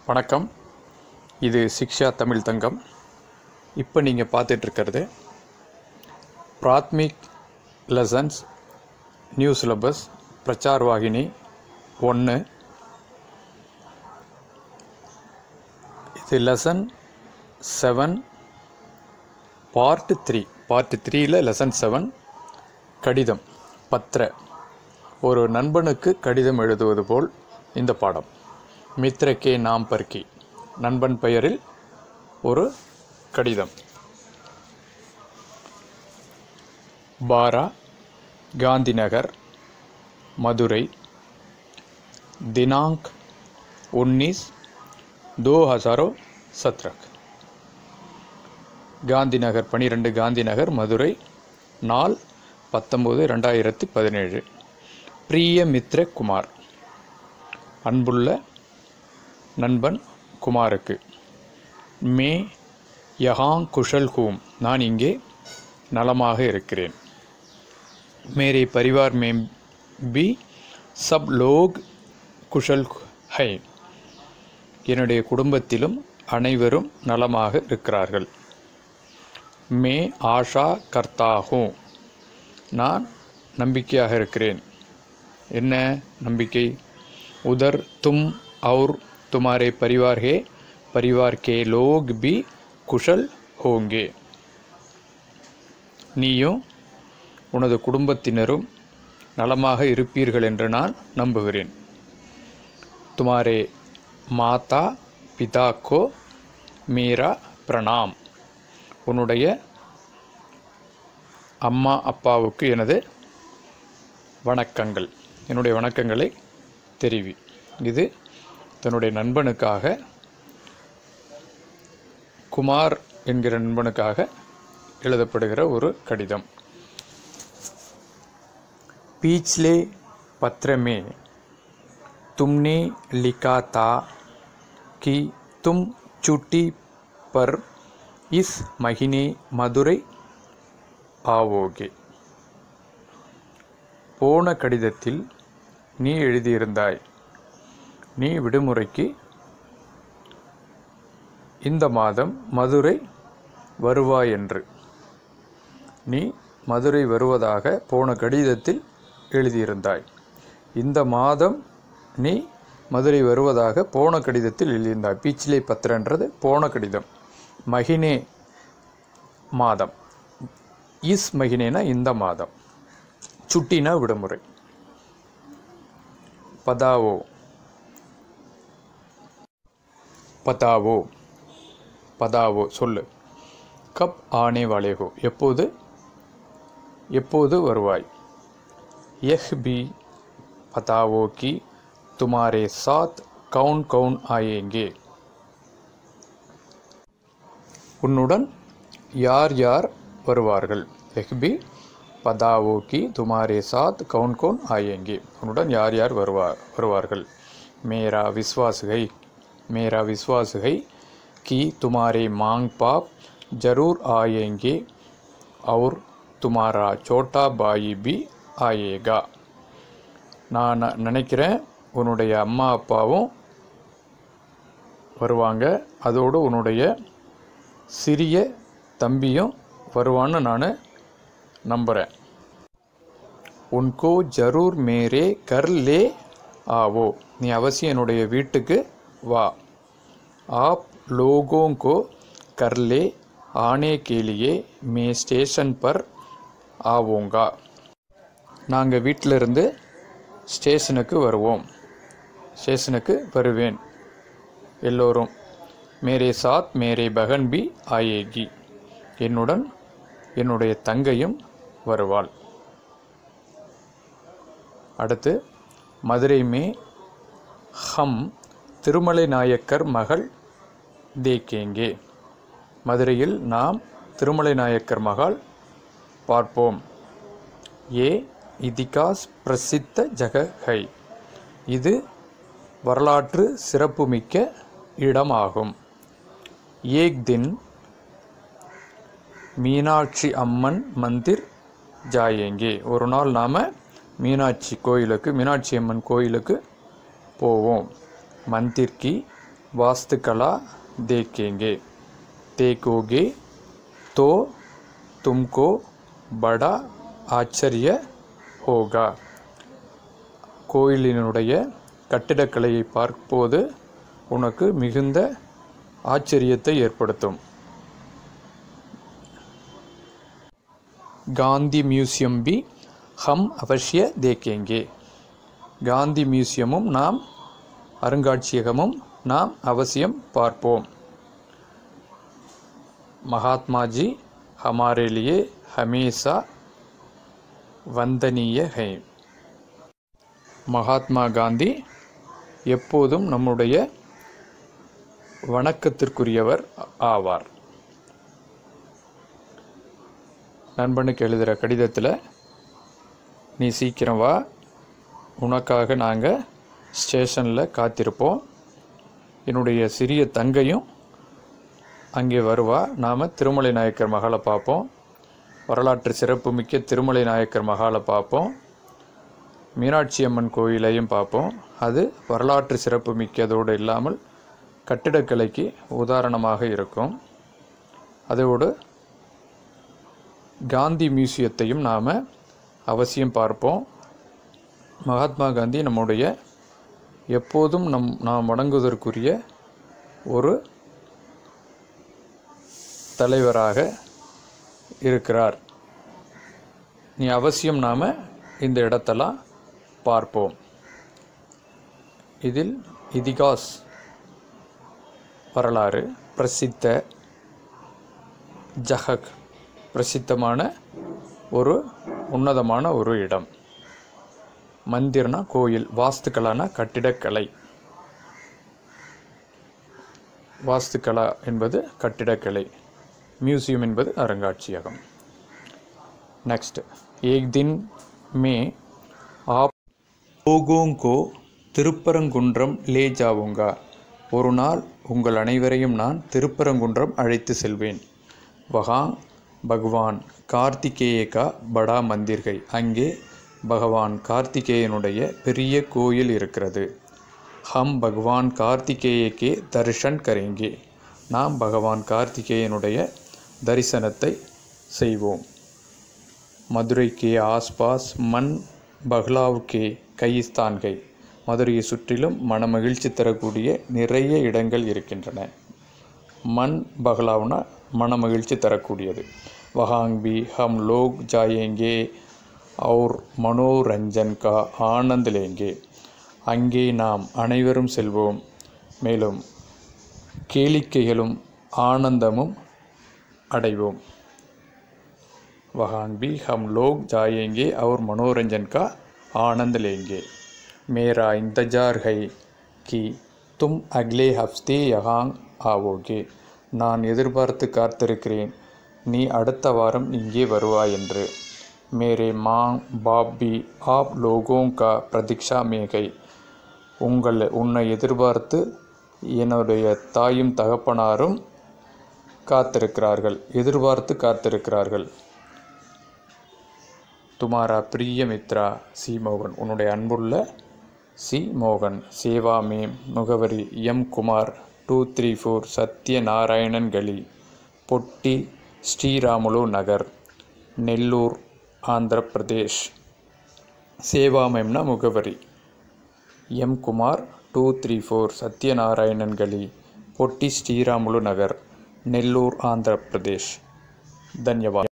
வணக்கம் இது சிக்ஷா தமிழ் தங்கம் இப்போ நீங்கள் பார்த்துட்ருக்கிறது Prathmik lessons new syllabus Prachar Vahini ஒன்று இது lesson seven part three part த்ரீயில் லெசன் செவன் கடிதம் பத்திர ஒரு நண்பனுக்கு கடிதம் எழுதுவது போல் இந்த பாடம் மித்ரகே நாம் பர்கி நண்பன் பெயரில் ஒரு கடிதம் பாரா காந்தி நகர் மதுரை दिनांक 19 दो हज़ारों सत्रह காந்தி நகர் பனிரெண்டு காந்தி நகர் மதுரை நாள் பத்தொம்போது ரெண்டாயிரத்தி பதினேழு பிரிய மித்ர குமார் அன்புள்ள நண்பன் குமாருக்கு மே யஹாங் குஷல் ஹூம் நான் இங்கே நலமாக இருக்கிறேன் மேரே பரிவார் में भी सब लोग குஷல் ஹை என்னுடைய குடும்பத்திலும் அனைவரும் நலமாக இருக்கிறார்கள் மே ஆஷா கர்த்தா ஹூம் நான் நம்பிக்கையாக இருக்கிறேன் என்ன நம்பிக்கை உதர் தும் और तुम्हारे परिवार है परिवार के लोग भी कुशल होंगे நீயும் உனது குடும்பத்தினரும் நலமாக இருப்பீர்கள் என்று நான் நம்புகிறேன் துமாரே மாதா பிதா கோ மீரா பிரணாம் உன்னுடைய அம்மா அப்பாவுக்கு எனது வணக்கங்கள் என்னுடைய வணக்கங்களை தெரிவி இது தன்னுடைய நண்பனுக்காக குமார் என்கிற நண்பனுக்காக எழுதப்படுகிற ஒரு கடிதம் पिछले पत्र में तुमने लिखा था कि तुम छुट्टी पर इस महीने मदुரை ஆவோகே போன கடிதத்தில் நீ எழுதியிருந்தாய் நீ விடுமுறைக்கு இந்த மாதம் மதுரை வருவாய் என்று நீ மதுரை வருவதாக போன கடிதத்தில் எழுதியிருந்தாய் இந்த மாதம் நீ மதுரை வருவதாக போன கடிதத்தில் எழுதியிருந்தாய் பீச்சிலை பத்திரன்றது போன கடிதம் மகினே மாதம் இஸ் மகினேனா இந்த மாதம் சுட்டினா விடுமுறை பதாவோ பதாவோ பதாவோ சொல்லு கப் ஆனே வாலேகோ எப்போது எப்போது வருவாய் यह भी बताओ कि तुम्हारे साथ कौन कौन आएंगे உன்னுடன் யார் யார் வருவார்கள் எஹ்பி பதாவோ கி துமாரே சாத் கவுன் கவுன் ஆயேங்கே உன்னுடன் யார் யார் வருவார் வருவார்கள் மேரா விஸ்வாசுகை மேரா விஸ்வாசுகை कि तुम्हारे मांग पाप जरूर आएंगे और तुम्हारा छोटा भाई भी ஆயேகா நான் ந- நினைக்கிறேன் உன்னுடைய அம்மா அப்பாவும் வருவாங்க அதோடு உன்னுடைய சிறிய தம்பியும் வருவான்னு நான் நம்புகிறேன் உன்கோ ஜரூர் மேரே கர் லே ஆவோ நீ அவசியம் என்னுடைய வீட்டுக்கு வா आप लोगों को कर ले आने के लिए मैं स्टेशन पर ஆவோங்கா நாங்கள் வீட்டிலிருந்து ஸ்டேஷனுக்கு வருவோம் ஸ்டேஷனுக்கு வருவேன் எல்லோரும் மேரே சாத் மேரே பகன் பி ஆயேகி என்னுடன் என்னுடைய தங்கையும் வருவாள் அடுத்து மதுரை மே ஹம் திருமலை நாயக்கர் மகள் தேக்கேங்கே மதுரையில் நாம் திருமலை நாயக்கர் மகள் பார்ப்போம் ஏ இதிகாஸ் பிரசித்த ஜகஹை இது வரலாற்று சிறப்புமிக்க இடமாகும் ஏக் தின் மீனாட்சி அம்மன் மந்திர் ஜாயேங்கே ஒரு நாள் நாம் மீனாட்சி கோயிலுக்கு மீனாட்சி அம்மன் கோயிலுக்கு போவோம் மந்திர் கி वास्तुकला देखेंगे देखोगे तो तुमको बड़ा ஆச்சரிய ஹோகா கோயிலினுடைய கட்டிடக்கலையை பார்ப்போது உனக்கு மிகுந்த ஆச்சரியத்தை ஏற்படுத்தும் காந்தி மியூசியம் பி ஹம் அவசிய தேக்கேங்கே காந்தி மியூசியமும் நாம் அருங்காட்சியகமும் நாம் அவசியம் பார்ப்போம் महात्मा जी हमारे लिए हमेशा वंदनीय है மகாத்மா காந்தி எப்போதும் நம்முடைய வணக்கத்திற்குரியவர் ஆவார் நண்பனுக்கு எழுதுகிற கடிதத்தில் நீ சீக்கிரம் வா உனக்காக நாங்கள் ஸ்டேஷனில் காத்திருப்போம் என்னுடைய சிறிய தங்கையும் அங்கே வருவா நாம் திருமலை நாயக்கர் மகாலை பார்ப்போம் வரலாற்று சிறப்புமிக்க திருமலை நாயக்கர் மகாலை பார்ப்போம் மீனாட்சி அம்மன் கோயிலையும் பார்ப்போம் அது வரலாற்று சிறப்பு மிக்கதோடு இல்லாமல் கட்டிடக்கலைக்கு உதாரணமாக இருக்கும் அதோடு காந்தி மியூசியத்தையும் நாம் அவசியம் பார்ப்போம் மகாத்மா காந்தி நம்முடைய எப்போதும் நம் நாம் வணங்குவதற்குரிய ஒரு தலைவராக இருக்கிறார் நீ அவசியம் நாம் இந்த இடத்தெல்லாம் பார்ப்போம் இதில் இதிகாஸ் வரலாறு பிரசித்த ஜஹக் பிரசித்தமான ஒரு உன்னதமான ஒரு இடம் மந்திர்னா கோயில் வாஸ்துக்கலான கட்டிடக்கலை வாஸ்துக்கலா என்பது கட்டிடக்கலை म्यूजियम என்பது அருங்காட்சியகம் नेक्स्ट एक दिन में आप लोगों को திருப்பரங்குன்றம் லே ஜாவுங்கா ஒரு நாள் உங்கள் அனைவரையும் நான் திருப்பரங்குன்றம் அழைத்து செல்வேன் வகாங் பகவான் கார்த்திகேய கா படா மந்திர்கை அங்கே பகவான் கார்த்திகேயனுடைய பெரிய கோயில் இருக்கிறது ஹம் பகவான் கார்த்திகேயக்கே தர்ஷன் கரேங்கே நாம் பகவான் கார்த்திகேயனுடைய தரிசனத்தை செய்வோம் மதுரை கே ஆஸ்பாஸ் மண் பஹ்லாவ் கே கைஸ்தான்கை மதுரையை சுற்றிலும் மனமகிழ்ச்சி தரக்கூடிய நிறைய இடங்கள் இருக்கின்றன மண் பஹ்லாவ்னா மனமகிழ்ச்சி தரக்கூடியது வஹாங் பி ஹம் லோக் ஜாயேங்கே और மனோரஞ்சன் கா ஆனந்த் லேங்கே அங்கே நாம் அனைவரும் செல்வோம் மேலும் கேளிக்கைகளும் ஆனந்தமும் அடைவோம் वहाँ भी हम लोग जाएंगे और मनोरंजन का आनंद लेंगे मेरा इंतज़ार है कि तुम अगले हफ्ते यहाँ आओगे நான் எதிர்பார்த்து காத்திருக்கிறேன் நீ அடுத்த வாரம் இங்கே வருவாய் என்று மேரே மாங் பாப்பி ஆப் லோகோं का प्रतीक्षा में गई உங்கள் உன்னை எதிர்பார்த்து என்னுடைய தாயும் தகப்பனாரும் காத்திருக்கிறார்கள் எதிர்பார்த்து காத்திருக்கிறார்கள் துமாரா பிரிய மித்ரா சி மோகன் உன்னுடைய அன்புள்ள சி மோகன் சேவா மேம் முகவரி M Kumar two three four Satyanarayanan கலி பொட்டி ஸ்ரீராமுலு நகர் நெல்லூர் ஆந்திர பிரதேஷ் சேவா மேம்னா முகவரி M Kumar two three four Satyanarayanan கலி பொட்டி ஸ்ரீராமுலு நகர் நெல்லூர் ஆந்திர பிரதேஷ் தன்யவாத்